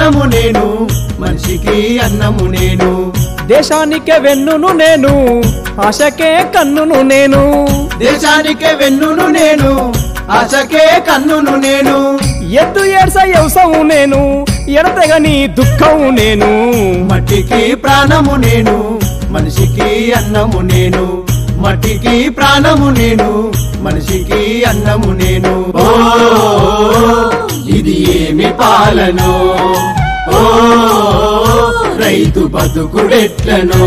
ప్రాణము నేను మనిషికి అన్నము నేను దేశానికే వెన్నును నేను ఆశకే కన్నును నేను దేశానికే వెన్నును నేను ఆశకే కన్నును నేను ఎద్దు ఏడ్స వ్యవసము నేను ఎడతెగని దుఃఖం నేను మట్టికి ప్రాణము నేను మనిషికి అన్నము నేను మట్టికి ప్రాణము నేను మనిషికి అన్నము నేను ఓ ఇది ఏమి పాలనో ఓ రైతు బతుకుడెట్లనో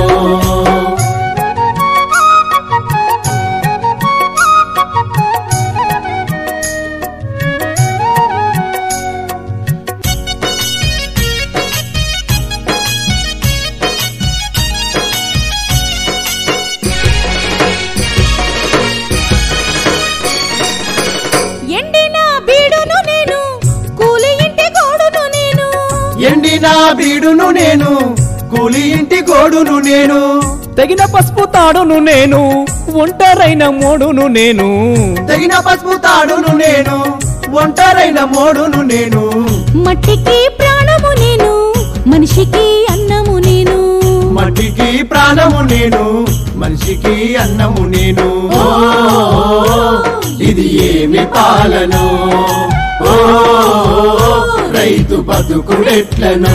ఎండిన బీడును నేను కూలి ఇంటి గోడును నేను ఎండిన బీడును నేను కూలి ఇంటి గోడును నేను తెగిన పసుపు తాడును నేను ఒంటరైన మోడును నేను తగిన పసుపు తాడును నేను ఒంటరైన మోడును నేను మట్టికి ప్రాణము నేను మనిషికి అన్నము నేను మట్టికి ప్రాణము నేను మనిషికి అన్నము నేను ఓ ఇది ఏమి పాలనో ఓ రైతు బతుకుడెట్లనో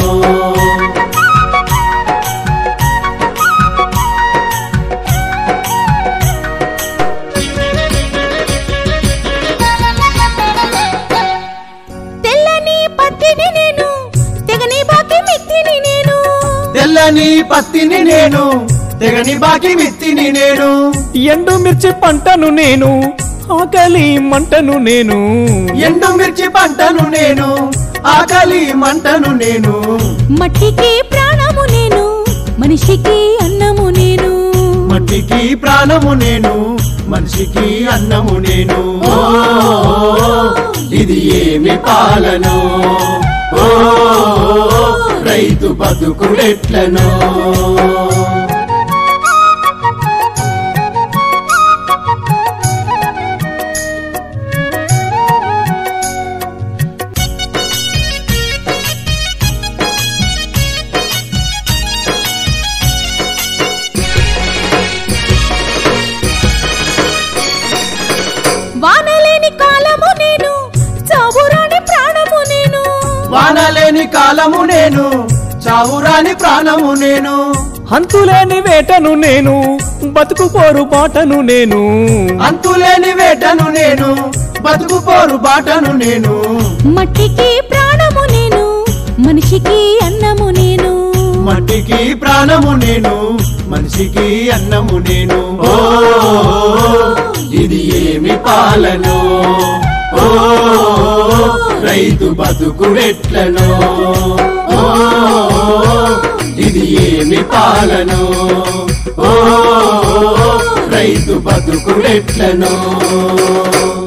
తెల్లని పత్తిని నేను తెగని బాకి మిత్తిని నేను తెల్లని పత్తిని నేను తెగని బాకి మిత్తిని నేను ఎండు మిర్చి పంటను నేను ఆకలి మంటను నేను ఎండు మిర్చి పంటను నేను ఆకలి మంటను నేను మట్టికి ప్రాణము నేను మనిషికి అన్నము నేను మట్టికి ప్రాణము నేను మనిషికి అన్నము నేను ఓ ఇది ఏమి పాలనో ఓ రైతు బతుకుడెట్లనో వానలేని కాలము నేను చావురాని ప్రాణము నేను వానలేని కాలము నేను చావురాని ప్రాణము నేను హంతులేని వేటను నేను బతుకు పోరు బాటను నేను అంతులేని వేటను నేను బతుకు పోరు బాటను నేను మట్టికి ప్రాణము నేను మనిషికి అన్నము నేను మట్టికి ప్రాణము నేను మనిషికి అన్నము నేను ఓ ఇది ఏమి పాలనో ఓ రైతు బతుకుడెట్లనో ఓ ఇది ఏమి పాలనో ఓ రైతు బతుకుడెట్లనో